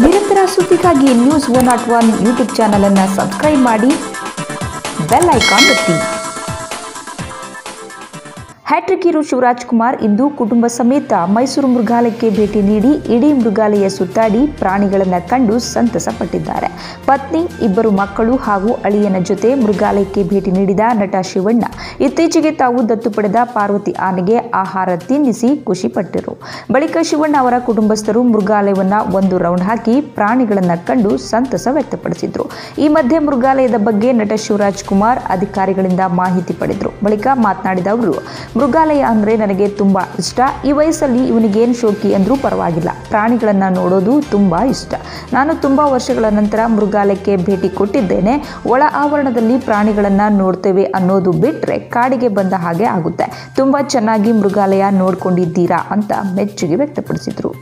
ನಿರಂತರ ಸುದ್ದಿಗಾಗಿ news one not one YouTube ಚಾನಲನ್ನು ಸಬ್ಸ್ಕ್ರೈಬ್ ಮಾಡಿ ಬೆಲ್ ಐಕಾನ್ ಒತ್ತಿ ಹ್ಯಾಟ್ರಿಕ್ ಹೀರೋ ಶಿವರಾಜ್ ಕುಮಾರ್ ಇಂದು ಕುಟುಂಬ ಸಮೇತ ಮೈಸೂರು ಮೃಗಾಲಯಕ್ಕೆ ಭೇಟಿ ನೀಡಿ ಇಡೀ ಮೃಗಾಲಯ ಸುತ್ತಾಡಿ ಪ್ರಾಣಿಗಳನ್ನು ಕಂಡು ಸಂತಸ ಪಟ್ಟಿದ್ದಾರೆ ಪತ್ನಿ ಇಬ್ಬರು ಮಕ್ಕಳು ಹಾಗೂ ಅಳಿಯನ ಜೊತೆ ಮೃಗಾಲಯಕ್ಕೆ ಭೇಟಿ ನೀಡಿದ ನಟ ಶಿವಣ್ಣ ಇತ್ತೀಚೆಗೆ ತಾವು ದತ್ತು ಪಡೆದ ಪಾರ್ವತಿ ಆನೆಗೆ ಆಹಾರ ತಿನ್ನಿಸಿ ಖುಷಿಪಟ್ಟರು ಬಳಿಕ ಶಿವಣ್ಣ ಅವರ ಕುಟುಂಬಸ್ಥರು ಮೃಗಾಲಯವನ್ನ ಒಂದು ರೌಂಡ್ ಹಾಕಿ ಪ್ರಾಣಿಗಳನ್ನು ಕಂಡು ಸಂತಸ ವ್ಯಕ್ತಪಡಿಸಿದ್ರು ಈ ಮಧ್ಯೆ ಮೃಗಾಲಯದ ಬಗ್ಗೆ ನಟ ಶಿವರಾಜ್ ಕುಮಾರ್ ಅಧಿಕಾರಿಗಳಿಂದ ಮಾಹಿತಿ ಪಡೆದರು ಬಳಿಕ ಮಾತನಾಡಿದ ಅವರು ಮೃಗಾಲಯ ಅಂದರೆ ನನಗೆ ತುಂಬ ಇಷ್ಟ ಈ ವಯಸ್ಸಲ್ಲಿ ಇವನಿಗೇನು ಶೋಕಿ ಅಂದರೂ ಪರವಾಗಿಲ್ಲ ಪ್ರಾಣಿಗಳನ್ನು ನೋಡೋದು ತುಂಬ ಇಷ್ಟ ನಾನು ತುಂಬ ವರ್ಷಗಳ ನಂತರ ಮೃಗಾಲಯಕ್ಕೆ ಭೇಟಿ ಕೊಟ್ಟಿದ್ದೇನೆ ಒಳ ಆವರಣದಲ್ಲಿ ಪ್ರಾಣಿಗಳನ್ನು ನೋಡ್ತೇವೆ ಅನ್ನೋದು ಬಿಟ್ಟರೆ ಕಾಡಿಗೆ ಬಂದ ಹಾಗೆ ಆಗುತ್ತೆ ತುಂಬ ಚೆನ್ನಾಗಿ ಮೃಗಾಲಯ ನೋಡ್ಕೊಂಡಿದ್ದೀರಾ ಅಂತ ಮೆಚ್ಚುಗೆ ವ್ಯಕ್ತಪಡಿಸಿದರು